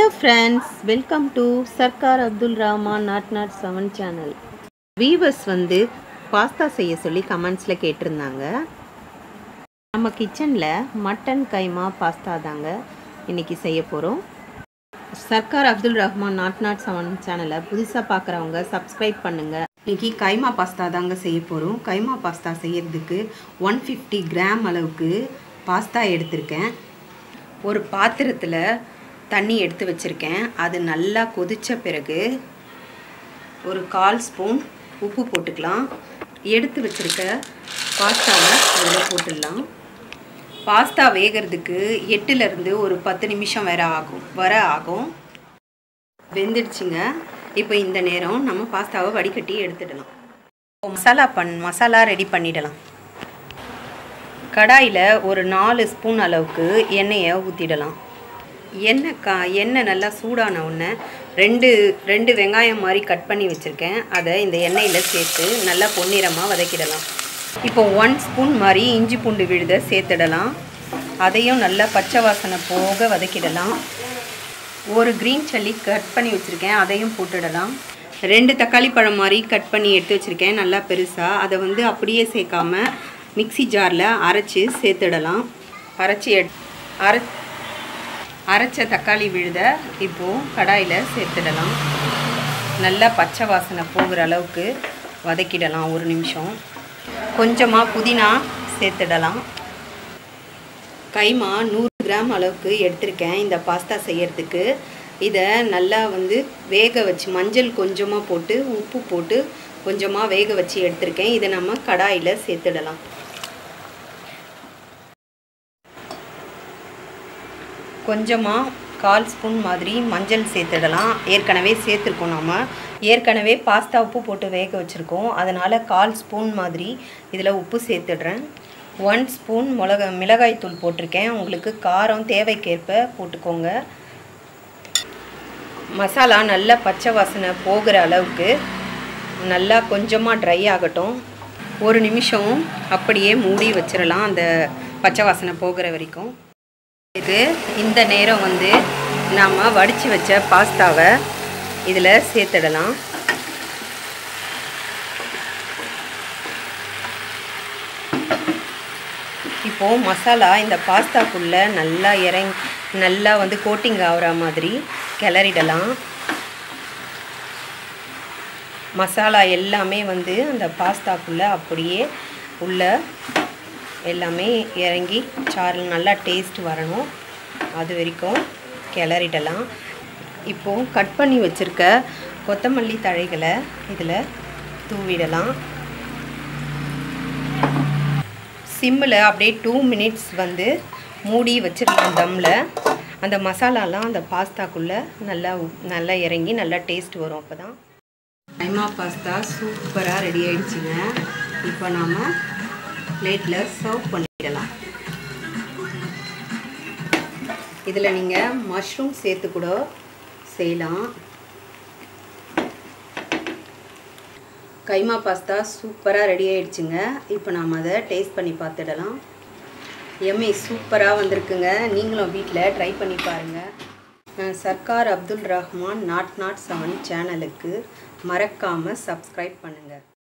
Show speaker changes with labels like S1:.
S1: hello friends welcome to Sarkar Abdul Rahman naught naught seven channel viewers வந்து pasta செய்ய சொல்லி கமெண்ட்ஸில் கேட்டிருந்தாங்க நம்ம கிச்சனில் மட்டன் கைமா பாஸ்தா தாங்க இன்றைக்கி செய்ய போகிறோம் Sarkar Abdul Rahman naught naught seven சேனலை புதுசாக பார்க்குறவங்க சப்ஸ்கிரைப் பண்ணுங்கள் இன்றைக்கி கைமா பாஸ்தா தாங்க செய்ய போகிறோம் கைமா பாஸ்தா செய்யறதுக்கு ஒன் ஃபிஃப்டி கிராம் அளவுக்கு பாஸ்தா எடுத்திருக்கேன் ஒரு பாத்திரத்தில் தண்ணி எடுத்து வச்சுருக்கேன் அது நல்லா கொதித்த பிறகு ஒரு கால் ஸ்பூன் உப்பு போட்டுக்கலாம் எடுத்து வச்சுருக்க பாஸ்தாவை அதில் போட்டுடலாம் பாஸ்தா வேகிறதுக்கு எட்டுலேருந்து ஒரு பத்து நிமிஷம் வேற ஆகும் வர ஆகும் வெந்துடுச்சுங்க இப்போ இந்த நேரம் நம்ம பாஸ்தாவை வடிகட்டி எடுத்துடலாம் இப்போ மசாலா பண் மசாலா ரெடி பண்ணிடலாம் கடாயில் ஒரு நாலு ஸ்பூன் அளவுக்கு எண்ணெயை ஊற்றிடலாம் எண்ணெய் கா எண்ணெய் நல்லா சூடான உடனே ரெண்டு ரெண்டு வெங்காயம் மாதிரி கட் பண்ணி வச்சுருக்கேன் அதை இந்த எண்ணெயில் சேர்த்து நல்லா பொன்னிறமாக வதக்கிடலாம் இப்போ ஒன் ஸ்பூன் மாதிரி இஞ்சி பூண்டு விழுத சேர்த்துடலாம் அதையும் நல்லா பச்சை வாசனை போக வதக்கிடலாம் ஒரு க்ரீன் சல்லி கட் பண்ணி வச்சுருக்கேன் அதையும் போட்டுடலாம் ரெண்டு தக்காளி பழம் மாதிரி கட் பண்ணி எடுத்து வச்சுருக்கேன் நல்லா பெருசாக அதை வந்து அப்படியே சேர்க்காம மிக்சி ஜாரில் அரைச்சி சேர்த்துடலாம் அரைச்சி எட் அரை அரைச்ச தக்காளி விழுத இப்போது கடாயில் சேர்த்துடலாம் நல்லா பச்சை வாசனை போகிற அளவுக்கு வதக்கிடலாம் ஒரு நிமிஷம் கொஞ்சமாக புதினா சேர்த்துடலாம் கைமா நூறு கிராம் அளவுக்கு எடுத்திருக்கேன் இந்த பாஸ்தா செய்யறதுக்கு இதை நல்லா வந்து வேக வச்சு மஞ்சள் கொஞ்சமாக போட்டு உப்பு போட்டு கொஞ்சமாக வேக வச்சு எடுத்திருக்கேன் இதை நம்ம கடாயில் சேர்த்துடலாம் கொஞ்சமாக கால் ஸ்பூன் மாதிரி மஞ்சள் சேர்த்துடலாம் ஏற்கனவே சேர்த்துருக்கோம் நம்ம ஏற்கனவே பாஸ்தா உப்பு போட்டு வேக வச்சுருக்கோம் அதனால் கால் ஸ்பூன் மாதிரி இதில் உப்பு சேர்த்துடுறேன் ஒன் ஸ்பூன் மிளகா மிளகாய் தூள் போட்டிருக்கேன் உங்களுக்கு காரம் தேவைக்கேற்ப போட்டுக்கோங்க மசாலா நல்லா பச்சை வாசனை போகிற அளவுக்கு நல்லா கொஞ்சமாக ட்ரை ஆகட்டும் ஒரு நிமிஷம் அப்படியே மூடி வச்சிடலாம் அந்த பச்சை வாசனை போகிற வரைக்கும் இது இந்த நேரம் வந்து நாம் வடித்து வச்ச பாஸ்தாவை இதில் சேர்த்துடலாம் இப்போது மசாலா இந்த பாஸ்தாக்குள்ளே நல்லா இறங்கி நல்லா வந்து கோட்டிங் ஆகிற மாதிரி கிளறிடலாம் மசாலா எல்லாமே வந்து அந்த பாஸ்தாக்குள்ளே அப்படியே உள்ள எல்லாமே இறங்கி சாரில் நல்லா டேஸ்ட் வரணும் அது வரைக்கும் கிளறிடலாம் இப்போது கட் பண்ணி வச்சுருக்க கொத்தமல்லி தழைகளை இதில் தூவிடலாம் சிம்மில் அப்படியே டூ மினிட்ஸ் வந்து மூடி வச்சிருக்கோம் தம்மில் அந்த மசாலாலாம் அந்த பாஸ்தாக்குள்ளே நல்லா நல்லா இறங்கி நல்லா டேஸ்ட் வரும் அப்போ தான் கைமா பாஸ்தா சூப்பராக ரெடி ஆயிடுச்சுங்க இப்போ நாம் பிளேட்டில் சர்வ் பண்ணிடலாம் இதில் நீங்கள் மஷ்ரூம் சேர்த்து கூட செய்யலாம் கைமா பாஸ்தா சூப்பராக ரெடி ஆயிடுச்சுங்க இப்போ நாம் அதை டேஸ்ட் பண்ணி பார்த்துடலாம் எம்ஏ சூப்பராக வந்திருக்குங்க நீங்களும் வீட்டில் ட்ரை பண்ணி பாருங்கள் Sarkar Abdul Rahman naught naught seven சேனலுக்கு மறக்காமல் சப்ஸ்கிரைப் பண்ணுங்கள்